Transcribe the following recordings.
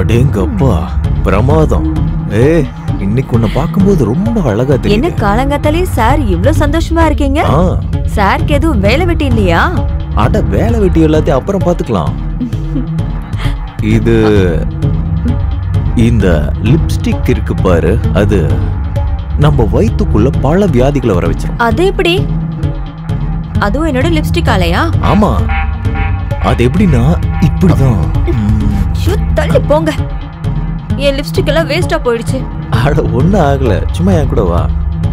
அடேங்கப்பா பிரமாதம் ஏ இன்னைக்கு உன்னை பார்க்கும்போது ரொம்ப அழகா என்ன தெரியுது காலங்காத்தாலே சார் இவ்ளோ சந்தோஷமா இருக்கீங்க ஆ சாருக்கு எதுவும் வேலை வெட்டி இல்லையா அட வேலை வெட்டி எல்லாத்தையும் அப்புறம் பார்த்துக்கலாம் இது இந்த லிப்ஸ்டிக் இருக்கு பாரு அது நம்ம வயித்துக்குள்ள பல வியாதிகளை வர வச்சிரும் அது எப்படி அதுவும் என்னோட லிப்ஸ்டிக் ஆலையா ஆமா அது எப்படின்னா இப்படிதான் ம், ஷூ தள்ளி போங்க என் லிப்ஸ்டிக் எல்லாம் வேஸ்டா போயிடுச்சு அட ஒண்ணும் ஆகல சும்மா என் கூட வா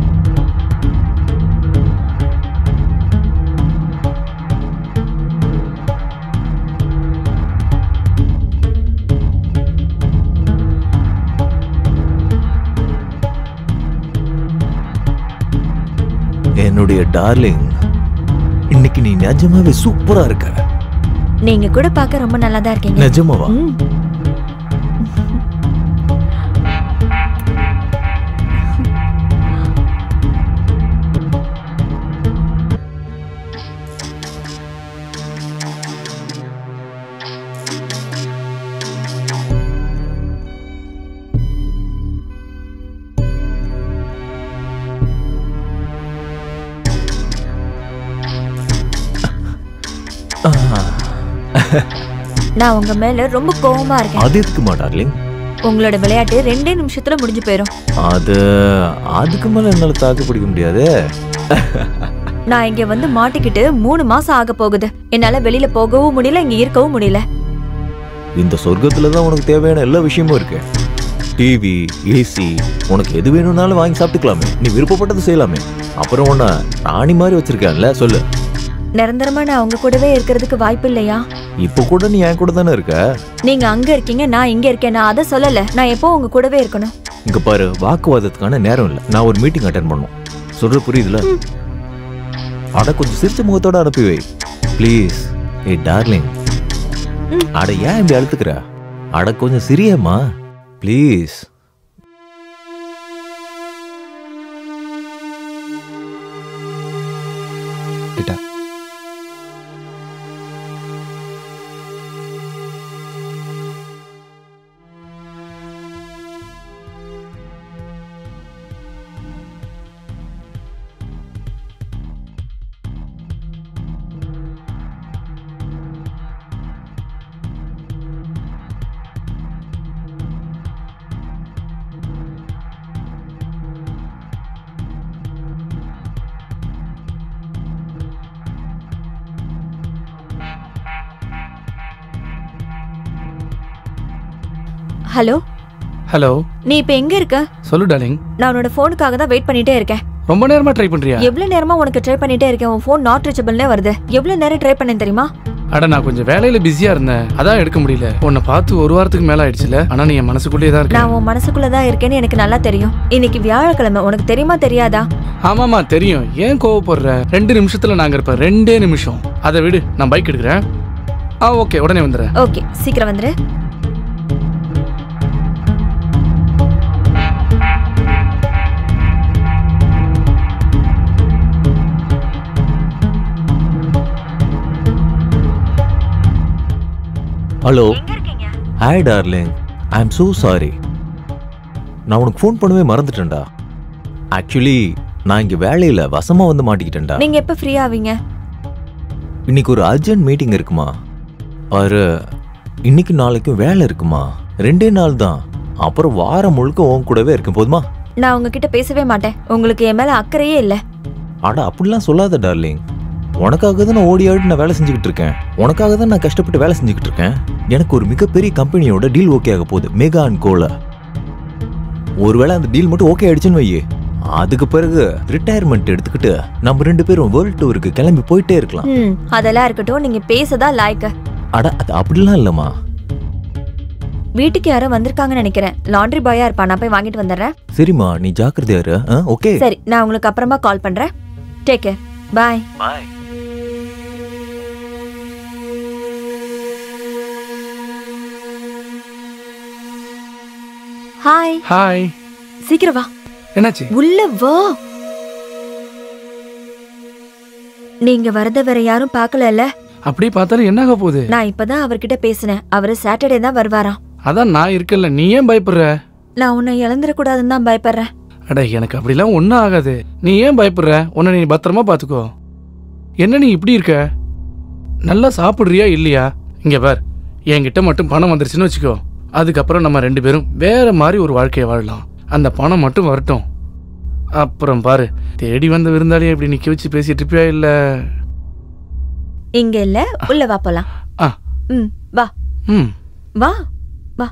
என்னுடைய டார்லிங் இன்னைக்கு நீ நிஜமாவே சூப்பரா இருக்க நீங்க கூட பார்க்க ரொம்ப நல்லா தான் இருக்கீங்க நிஜமாவா ம். நான் உங்க மேல ரொம்ப கோவமா இருக்கேன் அது எதுக்குமா டார்லிங் உங்களோட விளையாட்டு ரெண்டே நிமிஷத்துல முடிஞ்சு போயிடும் அது அதுக்கு மேல என்னால தாக்கு பிடிக்க முடியாது நான் இங்க வந்து மாட்டிக்கிட்டு மூணு மாசம் ஆக போகுது என்னால வெளியில போகவும் முடியல இங்க இருக்கவும் முடியல இந்த சொர்க்கத்துல தான் உனக்கு தேவையான எல்லா விஷயமும் இருக்கு டிவி ஏசி உனக்கு எது வேணும்னாலும் வாங்கி சாப்பிட்டுக்கலாமே நீ விருப்பப்பட்டது செய்யலாமே அப்புறம் உன்னை ராணி மாதிரி வச்சிருக்கேன்ல சொல்லு நிரந்தரமா நான் உங்க கூடவே இருக்கிறதுக்கு வாய்ப்பு இல்லையா இப்போ கூட நீ என் கூட தானே இருக்க நீங்க அங்க இருக்கீங்க நான் இங்க இருக்கேன் நான் அதை சொல்லல நான் எப்போ உங்க கூடவே இருக்கணும் இங்க பாரு வாக்குவாதத்துக்கான நேரம் இல்லை நான் ஒரு மீட்டிங் அட்டன் பண்ணும் சொல்ற புரியுதுல அட கொஞ்சம் சிரிச்ச முகத்தோட அனுப்பி வை ப்ளீஸ் ஏய் டார்லிங் ம். அட ஏன் இப்படி அழுத்துக்கிற அட கொஞ்சம் சிரியம்மா ப்ளீஸ் கிட்ட ஹலோ ஹலோ நீ இப்ப எங்க இருக்க சொல்லு டார்லிங் நான் உன்னோட போனுக்காக தான் வெயிட் பண்ணிட்டே இருக்கேன் ரொம்ப நேரமா ட்ரை பண்றியா எவ்வளவு நேரமா உனக்கு ட்ரை பண்ணிட்டே இருக்கேன் உன் ஃபோன் நாட் ரீச்சபிள்னே வருது எவ்வளவு நேரம் ட்ரை பண்ணேன் தெரியுமா அட நான் கொஞ்சம் வேலையில பிஸியா இருந்தேன் அதான் எடுக்க முடியல உன்னை பார்த்து ஒரு வாரத்துக்கு மேல ஆயிடுச்சுல ஆனா நீ என் மனசுக்குள்ளேயே தான் இருக்க நான் உன் மனசுக்குள்ள தான் இருக்கேன்னு எனக்கு நல்லா தெரியும் இன்னைக்கு வியாழக்கிழமை உனக்கு தெரியுமா தெரியாதா ஆமாமா தெரியும் ஏன் கோவப்படுற ரெண்டு நிமிஷத்துல நாங்க இருப்பேன் ரெண்டே நிமிஷம் அதை விடு நான் பைக் எடுக்கிறேன் ஆ ஓகே உடனே வந்துடுறேன் ஓகே சீக்கிரம் வந்துரு hello hi darling I am so sorry நான் உனக்கு ஃபோன் பண்ணவே மறந்துட்டேன்டா ஆக்சுவலி நான் இங்கே வேலையில் வசமாக வந்து மாட்டிக்கிட்டேன்டா நீங்க எப்ப ஃப்ரீ ஆவீங்க இன்னைக்கு ஒரு அர்ஜென்ட் மீட்டிங் இருக்குமா ஒரு இன்னைக்கு நாளைக்கும் வேலை இருக்குமா ரெண்டே நாள் தான் அப்புறம் வாரம் முழுக்க உன் கூடவே இருக்கும் போதுமா நான் உங்ககிட்ட பேசவே மாட்டேன் உங்களுக்கு என் மேல அக்கறையே இல்ல அட அப்படிலாம் சொல்லாத டார்லிங் உனக்காக தான் நான் ஓடி ஆடி நான் வேலை செஞ்சுக்கிட்டு இருக்கேன் உனக்காக தான் நான் கஷ்டப்பட்டு வேலை செஞ்சுக்கிட்டு இருக்கேன் எனக்கு ஒரு மிகப்பெரிய கம்பெனியோட டீல் ஓகே ஆக போகுது மெகா அண்ட் கோல ஒருவேளை அந்த டீல் மட்டும் ஓகே ஆயிடுச்சுன்னு வையே அதுக்கு பிறகு ரிட்டையர்மெண்ட் எடுத்துக்கிட்டு நம்ம ரெண்டு பேரும் வேர்ல்ட் டூருக்கு கிளம்பி போயிட்டே இருக்கலாம் ம் அதெல்லாம் இருக்கட்டும் நீங்க பேசதா லாய்க்க அட அது அப்படிலாம் இல்லைம்மா வீட்டுக்கு யாரோ வந்திருக்காங்கன்னு நினைக்கிறேன் லாண்ட்ரி பாயா இருப்பா நான் போய் வாங்கிட்டு வந்துடுறேன் சரிம்மா நீ ஜாக்கிரதையா இரு ஓகே சரி நான் உங்களுக்கு அப்புறமா கால் பண்றேன் take care bye bye hi hi சீக்கிரம் வா என்னாச்சு உள்ள வா நீங்க வரத வேற யாரும் பார்க்கலல்ல அப்படி பார்த்தாலும் என்ன ஆக போகுது நான் இப்பதான் அவர்கிட்ட பேசினேன் அவரு சாட்டர்டே தான் வருவாராம் அதான் நான் இருக்கேன்ல நீ ஏன் பயப்படுற நான் உன்னை இழந்துடக்கூடாதுன்னு தான் பயப்படுறேன் அட எனக்கு அப்படிலாம் ஒன்றும் ஆகாது நீ ஏன் பயப்படுற உன்னை நீ பத்திரமா பார்த்துக்கோ என்ன நீ இப்படி இருக்க நல்லா சாப்பிட்றியா இல்லையா இங்க பார் என்கிட்ட மட்டும் பணம் வந்துருச்சுன்னு வச்சுக்கோ அதுக்கப்புறம் நம்ம ரெண்டு பேரும் வேற மாதிரி ஒரு வாழ்க்கையை வாழலாம் அந்த பணம் மட்டும் வரட்டும் அப்புறம் பாரு தேடி வந்த விருந்தாளியை இப்படி நிக்க வச்சு பேசிட்டு இருப்பியா இல்ல இங்க இல்ல உள்ள வா போலாம் ஆ. ம் வா ம் வா வா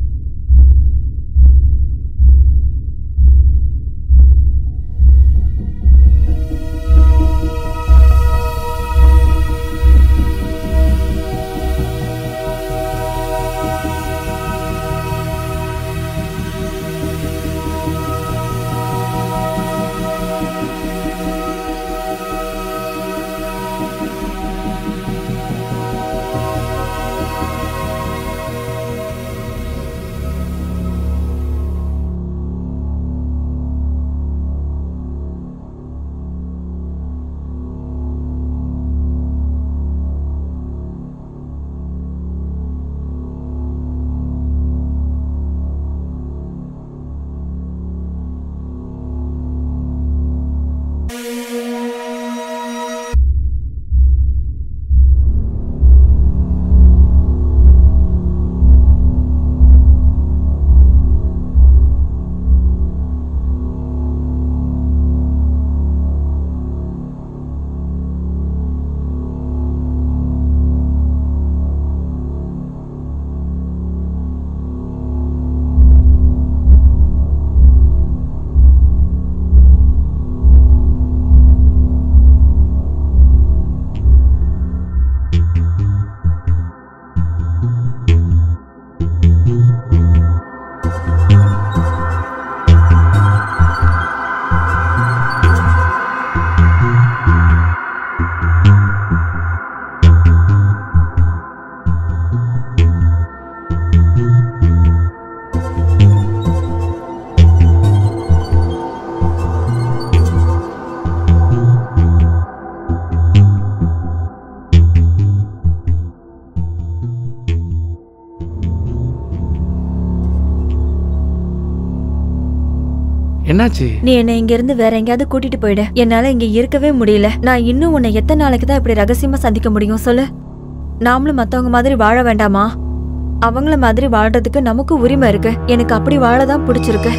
என்னாச்சு நீ என்னை இங்க இருந்து வேற எங்கேயாவது கூட்டிட்டு போயிடு என்னால இங்க இருக்கவே முடியல நான் இன்னும் உன்னை எத்தனை நாளைக்கு தான் இப்படி ரகசியமா சந்திக்க முடியும் சொல்லு நாமளும் மத்தவங்க மாதிரி வாழ வேண்டாமா அவங்கள மாதிரி வாழ்றதுக்கு நமக்கு உரிமை இருக்கு எனக்கு அப்படி வாழதான் பிடிச்சிருக்கு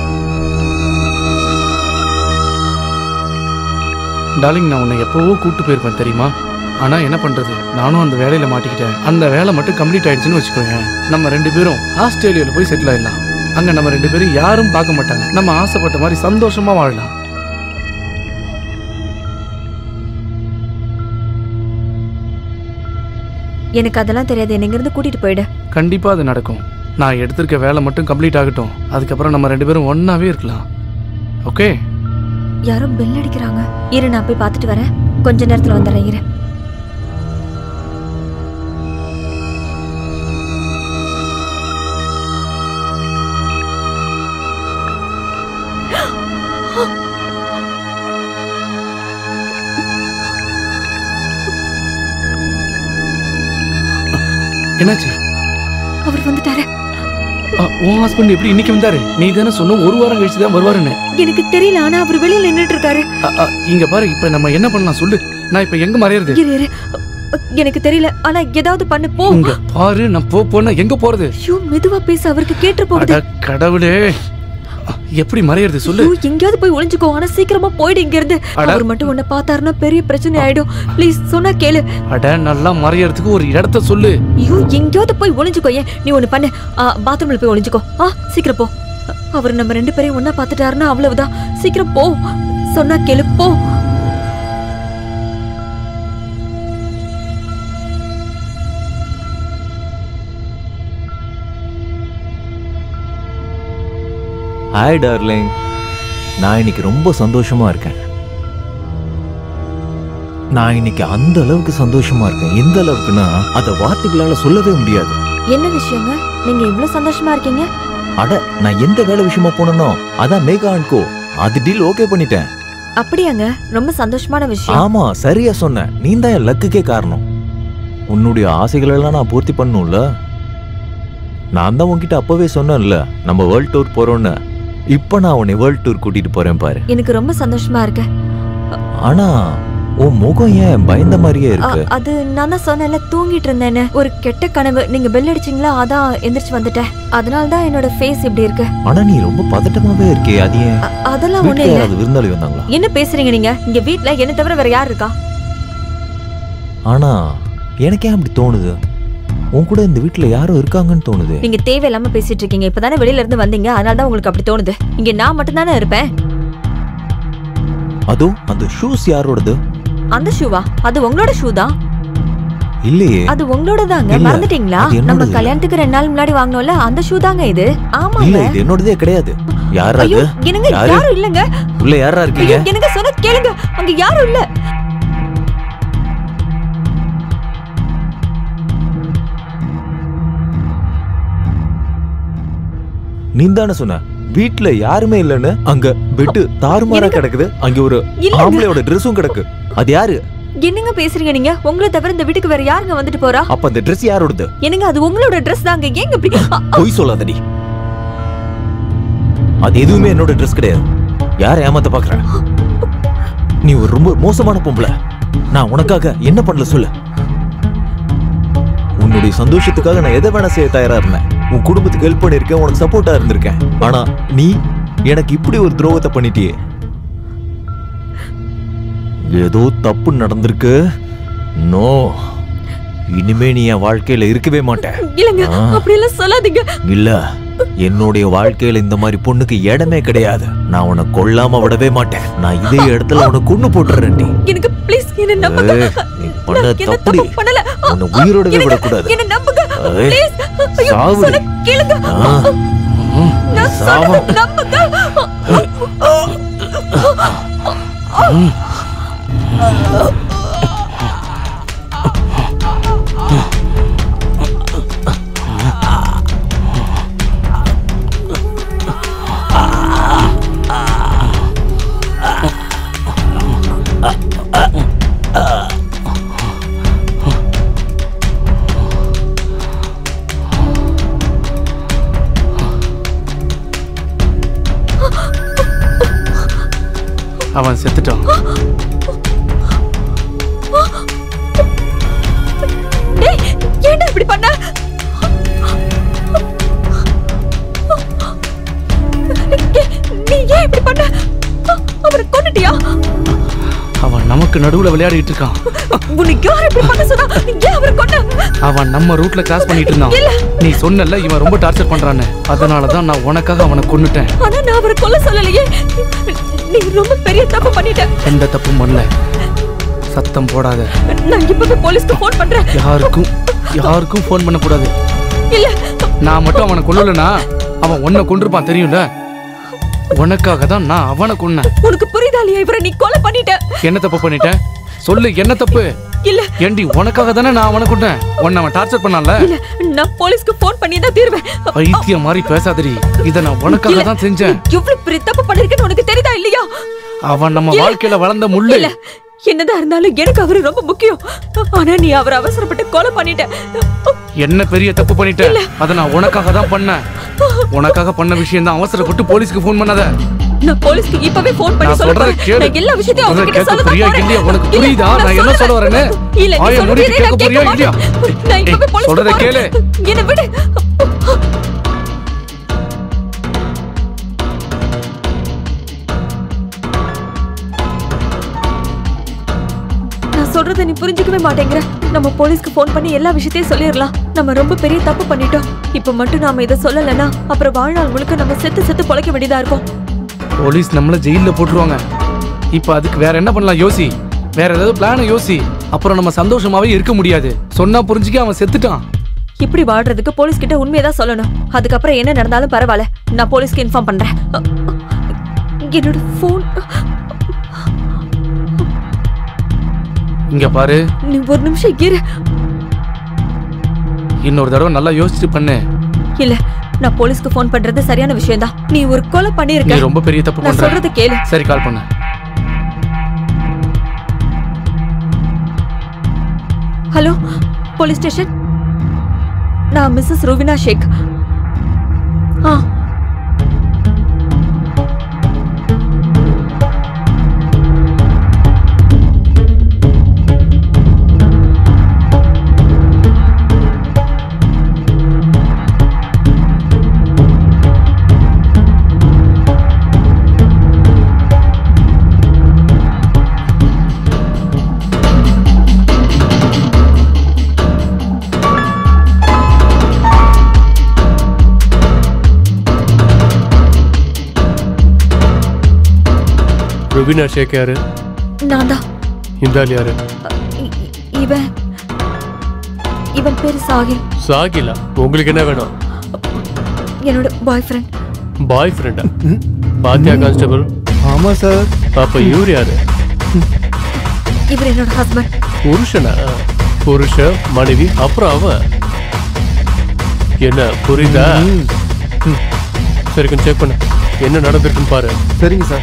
டார்லிங் நான் உன்னை எப்போவோ கூட்டு போயிருப்பேன் தெரியுமா ஆனா என்ன பண்றது நானும் அந்த வேலையில மாட்டிக்கிட்டேன் அந்த வேலை மட்டும் கம்ப்ளீட் ஆயிடுச்சுன்னு வச்சுக்கோங்க நம்ம ரெண்டு பேரும் ஆஸ்திரேலியால போய் செட்டில் ஆயிடலாம் அங்க நம்ம ரெண்டு பேரும் யாரும் பார்க்க மாட்டாங்க நம்ம ஆசைப்பட்ட மாதிரி சந்தோஷமா வாழலாம் எனக்கு அதெல்லாம் தெரியாது என்னை இங்க இருந்து கூட்டிட்டு போயிடு கண்டிப்பா அது நடக்கும் நான் எடுத்திருக்க வேலை மட்டும் கம்ப்ளீட் ஆகட்டும் அதுக்கப்புறம் நம்ம ரெண்டு பேரும் ஒன்னாவே இருக்கலாம் ஓகே யாரோ பெல் அடிக்கிறாங்க இரு நான் போய் பார்த்துட்டு வரேன் கொஞ்ச நேரத்துல வந்துடுறேன் இரு என்னாச்சு அவர் வந்துட்டாரு அ, உன் ஹஸ்பண்ட் எப்படி இன்னைக்கு வந்தாரு நீ தானே சொன்ன ஒரு வாரம் கழிச்சு தான் வருவாருன்னு எனக்கு தெரியல ஆனா அவர் வெளியில நின்னுட்டு இருக்காரு அ, அ, இங்க பாரு இப்ப நம்ம என்ன பண்ணலாம் சொல்லு நான் இப்ப எங்க மறையறது இரு இரு எனக்கு தெரியல ஆனா ஏதாவது பண்ணு போ இங்க பாரு நான் போ போனா எங்க போறது ஐயோ மெதுவா பேச அவருக்கு கேட்டு போகுது அட கடவுளே அ, எப்படி மறையறது சொல்லு ஐயோ, எங்கேயாவது போய் ஒளிஞ்சுக்கோ ஆனா சீக்கிரமா போயிடு இங்க இருந்து அட. அவர் மட்டும் உன்னை பார்த்தாருன்னா பெரிய பிரச்சனை ஆயிடும் ப்ளீஸ் சொன்னா கேளு அட நல்லா மறையறதுக்கு ஒரு இடத்த சொல்லு ஐயோ எங்கேயாவது போய் ஒளிஞ்சுக்கோ ஏன் நீ ஒண்ணு பண்ணு பாத்ரூம்ல போய் ஒளிஞ்சுக்கோ ஆ சீக்கிரம் போ அவர் நம்ம ரெண்டு பேரையும் ஒண்ணா பார்த்துட்டாருன்னா அவ்வளவுதான் சீக்கிரம் போ சொன்னா கேளு போ ஹாய் டார்லிங் நான் இன்னைக்கு ரொம்ப சந்தோஷமா இருக்கேன் நான் இன்னைக்கு அந்த அளவுக்கு சந்தோஷமா இருக்கேன் எந்த அளவுக்குன்னா அதை வார்த்தைகளால சொல்லவே முடியாது என்ன விஷயங்க நீங்க இவ்ளோ சந்தோஷமா இருக்கீங்க அட நான் எந்த வேலை விஷயமா போனனோ அதான் மேகா அண்ட் கோ அது டீல் ஓகே பண்ணிட்டேன் அப்படியாங்க ரொம்ப சந்தோஷமான விஷயம் ஆமா சரியா சொன்ன நீ தான் என் லக்குக்கே காரணம் உன்னுடைய ஆசைகள் எல்லாம் நான் பூர்த்தி பண்ணும்ல நான் தான் உன்கிட்ட அப்பவே சொன்னேன்ல நம்ம வேர்ல்ட் டூர் போறோம்னு இப்போ நான் உன்னை வேர்ல்ட் டூர் கூட்டிட்டு போறேன் பாரு எனக்கு ரொம்ப சந்தோஷமா இருக்கு ஆனா உன் முகம் ஏன் பயந்த மாதிரியே அ, இருக்கு அது நான் தான் சொன்னேன்ல தூங்கிட்டு இருந்தேன்னு ஒரு கெட்ட கனவு நீங்க பெல் அடிச்சீங்களா அதான் எந்திரிச்சு வந்துட்டேன் அதனால தான் என்னோட ஃபேஸ் இப்படி இருக்கு ஆனா நீ ரொம்ப பதட்டமாவே இருக்கே அது ஏன் அ- அதெல்லாம் ஒண்ணு வீட்டுல இல்ல யாராவது விருந்தாளி வந்தாங்களா என்ன பேசுறீங்க நீங்க இங்க வீட்ல என்ன தவிர வேற யார் இருக்கா ஆனா எனக்கு ஏன் அப்படி தோணுது உன் கூட இந்த வீட்டுல யாரும் இருக்காங்கன்னு தோணுது நீங்க தேவையில்லாம பேசிட்டு இருக்கீங்க இப்பதானே வெளியில இருந்து வந்தீங்க அதனால தான் உங்களுக்கு அப்படி தோணுது இங்க நான் மட்டும் தானே இருப்பேன் அதோ அந்த ஷூஸ் யாரோடது அந்த ஷூவா அது உங்களோட ஷூ தான் இல்லையே அது உங்களோட தாங்க இல்ல, மறந்துட்டீங்களா அது என்னோடது நம்ம இல்ல. கல்யாணத்துக்கு ரெண்டு நாள் முன்னாடி வாங்கினோம்ல அந்த ஷூ தாங்க இது இல்ல ஆமாங்க இது என்னோடதே கிடையாது யாரா ஐயோ அது என்னங்க யாரு? யாரும் இல்லங்க உள்ள யாரா இருக்கீங்க ஐயோ எனக்கு சொன்ன கேளுங்க அங்க யாரும் இல்ல நீ தானே சொன்ன வீட்ல யாருமே இல்லைன்னு அங்க பெட்டு தாறுமாறா எனக்கு- கிடக்குது அங்க ஒரு இல்லங்க. ஆம்பளையோட ட்ரெஸ்ஸும் கிடக்கு அது யாரு என்னங்க பேசுறீங்க நீங்க உங்களை தவிர இந்த வீட்டுக்கு வேற யாருங்க வந்துட்டு போறா அப்ப அந்த ட்ரெஸ் யாரோடது என்னங்க அது உங்களோட Dress தாங்க ஏங்க இப்படி அ, பொய் சொல்லாதடி அது எதுவுமே என்னோட ட்ரெஸ் கிடையாது யாரை ஏமாத்த பாக்குற நீ ஒரு ரொம்ப மோசமான பொம்பளை நான் உனக்காக என்ன பண்ணல சொல்லு உன்னுடைய சந்தோஷத்துக்காக நான் எதை வேணா செய்ய தயாரா இருந்தேன் உன் குடும்பத்துக்கு ஹெல்ப் பண்ணிருக்கேன் உனக்கு சப்போர்ட்டா இருந்திருக்கேன் ஆனா நீ எனக்கு இப்படி ஒரு துரோகத்தை பண்ணிட்டியே ஏதோ தப்பு நடந்திருக்கு நோ இனிமே நீ என் வாழ்க்கையில இருக்கவே மாட்ட இல்லங்க ஆ. அப்படி எல்லாம் சொல்லாதீங்க இல்ல என்னுடைய வாழ்க்கையில இந்த மாதிரி பொண்ணுக்கு இடமே கிடையாது நான் உன்னை கொல்லாம விடவே மாட்டேன் நான் இதே இடத்துல உன்னை கொண்டு போட்டுறேன் நீ எனக்கு ப்ளீஸ் என்ன நம்புங்க ஏய், நீ பண்ண நான் எந்த தப்புடி தப்பும் பண்ணல உன்னை உயிரோடவே எனக்கு- விடக்கூடாது என்ன நம்புங்க ஏய், ப்ளீஸ் ஐயோ சாவுடி. சொன்ன கேளுங்க ஆ, நான் சாவ- சொன்னதை நம்புங்க அவன் செத்துட்டான் டேய் ஏன்டா இப்படி பண்ண ஏய், நீ ஏன் இப்படி பண்ண அவரை கொன்னுட்டியா அவன் நமக்கு நடுவுல விளையாடிட்டு இருக்கான் உனக்கு யார் இப்படி பண்ண சொன்னா நீ ஏன் அவரை கொன்ன அவன் நம்ம ரூட்ல கிராஸ் பண்ணிட்டு இருந்தான் இல்ல. நீ சொன்னல இவன் ரொம்ப டார்ச்சர் பண்றான்னு அதனால தான் நான் உனக்காக அவனை கொன்னுட்டேன் ஆனா நான் அவரை கொல்ல சொல்லலையே நீ ரொம்ப பெரிய தப்பு பண்ணிட்ட எந்த தப்பும் பண்ணல சத்தம் போடாத நான் இப்பவே போலீஸ்க்கு ஃபோன் பண்றேன் யாருக்கும் யாருக்கும் ஃபோன் பண்ணக்கூடாது இல்ல நான் மட்டும் அவனை கொல்லலனா அவன் உன்னை கொண்டிருப்பான் தெரியும்ல உனக்காக தான் நான் அவனை கொன்னேன் உனக்கு புரியுதா இல்லையா இவரை நீ கொலை பண்ணிட்ட என்ன தப்பு பண்ணிட்டேன் சொல்லு என்ன தப்பு இல்ல ஏண்டி உனக்காக தானே நான் அவனை கொன்னேன் உன்னை அவன் டார்ச்சர் பண்ணான்ல இல்ல நான் போலீஸ்க்கு ஃபோன் பண்ணி தான் தீர்வேன் பைத்தியம் மாதிரி பேசாதடி இதை நான் உனக்காக இல்ல, தான் செஞ்சேன் நீ எவ்வளவு பெரிய தப்பு பண்ணிருக்கேன்னு உனக்கு தெரியுதா இல்லையா அவன் நம்ம இல்ல. வாழ்க்கையில வளர்ந்த முள்ளு இல்ல என்னதான் இருந்தாலும் எனக்கு அவரு ரொம்ப முக்கியம் ஆனா நீ அவரை அவசரப்பட்டு கொலை பண்ணிட்ட என்ன பெரிய தப்பு பண்ணிட்டேன் அதை நான் உனக்காக தான் பண்ணேன் உனக்காக பண்ண விஷயம் தான் அவசரப்பட்டு போலீஸ்க்கு ஃபோன் பண்ணாத நான் போலீஸ்க்கு இப்பவே ஃபோன் பண்ணி நான் சொல்ல சொல்றத போறேன். கேளு. நான் எல்லா விஷயத்தையும் அவங்க சொல்றத கிட்ட கேட்க சொல்ல போறியா போறேன். இல்லையா? உனக்கு இல்ல, புரியுதா? நான் என்ன சொல்லுவேன். சொல்ல வரேன்னு? இல்ல நீ வாயை சொல்றதை மூடிட்டு நான் கேட்க போறியா கேட்க இல்லையா? மாட்டேன். நான் இப்பவே ஏய், போலீஸ்க்கு சொல்றத போறேன். என்னை விடு நான் சொல்றத நீ புரிஞ்சுக்கவே மாட்டேங்கிற நம்ம போலீஸ்க்கு ஃபோன் பண்ணி எல்லா விஷயத்தையும் சொல்லிடலாம் நம்ம ரொம்ப பெரிய தப்பு பண்ணிட்டோம் இப்ப மட்டும் நாம இதை சொல்லலைன்னா அப்புறம் வாழ்நாள் முழுக்க நம்ம செத்து செத்து பொழைக்க வேண்டியதா இருக்கும் போலீஸ் நம்மள ஜெயில்ல போட்டுருவாங்க இப்போ அதுக்கு வேற என்ன பண்ணலாம் யோசி வேற ஏதாவது பிளான யோசி அப்புறம் நம்ம சந்தோஷமாவே இருக்க முடியாது சொன்னா புரிஞ்சுக்க அவன் செத்துட்டான் இப்படி வாழ்றதுக்கு போலீஸ் கிட்ட உண்மையதான் சொல்லணும் அதுக்கப்புறம் என்ன நடந்தாலும் பரவாயில்ல நான் போலீஸ்க்கு இன்ஃபார்ம் பண்றேன் அ, அ, என்னோட ஃபோன் இங்க பாரு நீ ஒரு நிமிஷம் இரு இன்னொரு தடவை நல்லா யோசிச்சு பண்ணு இல்ல நான் போலீஸ்க்கு ஃபோன் பண்றது சரியான விஷயம்தான் நீ ஒரு கொலை நீ பண்ணிருக்க ரொம்ப பெரிய தப்பு நான் பண்ற சொல்றத கேளு சரி கால் பண்ணு ஹலோ போலீஸ் ஸ்டேஷன் நான் மிஸ்ஸஸ் ருவினா ஷேக் ஆ ருபினா ஷேக் யாரு நான் தான் இந்த ஆள் யாரு இ- இ- இவன் இவன் பேரு சாகில் சாகிலா உங்களுக்கு என்ன வேணும் என்னோட பாய் ஃப்ரெண்ட் பாய் ஃப்ரெண்டா பாத்தியா கான்ஸ்டபிள் ஆமா சார் அப்ப இவர் யாரு இவர் என்னோட ஹஸ்பண்ட் புருஷனா புருஷ மனைவி அப்புறம் அவன் என்ன புரியுதா ம். சரி கொஞ்சம் செக் பண்ணு என்ன நடந்திருக்குன்னு பாரு சரிங்க சார்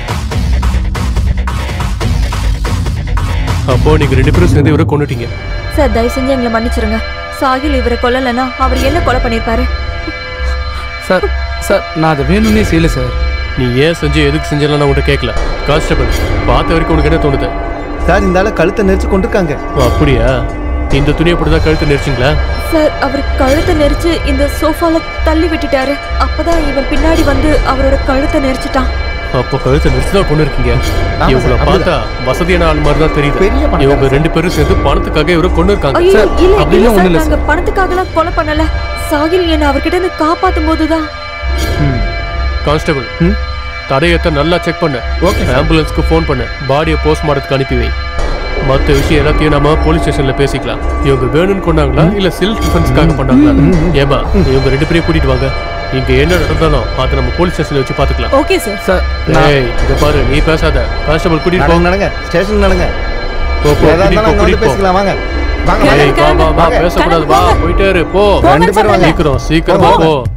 அப்போ நீங்க ரெண்டு பேரும் சேர்ந்து இவரை கொண்டுட்டீங்க சார் தயவு செஞ்சு எங்களை மன்னிச்சிருங்க சாகில் இவரை கொல்லலைன்னா அவர் என்ன கொலை பண்ணியிருப்பாரு சார் சார் நான் அதை வேணும்னே செய்யல சார் நீ ஏன் செஞ்சு எதுக்கு செஞ்சலாம் நான் உன்கிட்ட கேட்கல கான்ஸ்டபிள் பார்த்த வரைக்கும் உனக்கு என்ன தோணுது சார் இந்த ஆளை கழுத்தை நெரிச்சு கொண்டிருக்காங்க ஓ, அப்படியா இந்த துணியை போட்டு தான் கழுத்து நெரிச்சிங்களா சார் அவர் கழுத்தை நெரிச்சு இந்த சோஃபால தள்ளி விட்டுட்டாரு அப்பதான் இவன் பின்னாடி வந்து அவரோட கழுத்தை நெரிச்சிட்டான் அப்போ கழுத்தை நெரிச்சு தான் கொண்டு இருக்கீங்க ஆமா இவங்கள சார், பார்த்தா வசதியான ஆள் மாதிரி தான் தெரியுது பெரிய பணக்காரன் இவங்க சார். ரெண்டு பேரும் சேர்ந்து பணத்துக்காக இவரை கொண்டு இருக்காங்க ஐயோ சார், இல்ல இல்ல அப்படிலாம் சார் ஒண்ணும் இல்ல நாங்க பணத்துக்காகலாம் கொலை பண்ணல சாகில் என்ன அவர்கிட்ட இருந்து காப்பாத்தும் போதுதான் கான்ஸ்டபிள் ம். தடயத்தை நல்லா செக் பண்ணு ஓகே சார். ஆம்புலன்ஸ்க்கு ஃபோன் பண்ணு பாடியை போஸ்ட்மார்ட்டத்துக்கு அனுப்பி வை மற்ற விஷயம் எல்லாத்தையும் நம்ம போலீஸ் ஸ்டேஷன்ல பேசிக்கலாம் இவங்க வேணும்னு கொண்டாங்களா இல்ல செல்ஃப் டிஃபென்ஸ்க்காக பண்ணாங்களா ஏமா இவங்க ரெண்டு பேரையும் கூட்டிட்டு வாங்க இங்க என்ன நடந்தாலும் அதை நம்ம போலீஸ் ஸ்டேஷன்ல வச்சு பாத்துக்கலாம் ஓகே சார் சார் நான் ஏய் இங்க பாரு நீ பேசாத கான்ஸ்டபிள் கூட்டிட்டு போ நடங்க நடங்க ஸ்டேஷன் நடங்க போ, போ, ஏதா கூட்டிட்டு இருந்தாலும் போ, அங்க வந்து கூட்டிட்டு போ. பேசிக்கலாம் வாங்க வாங்க ஏய், வாங்க வா, வா, வா, வாங்க. பேசக்கூடாது வா போயிட்டே இரு போ ரெண்டு பேரும் வாங்க சீக்கிரம் சீக்கிரமா போங்க. போ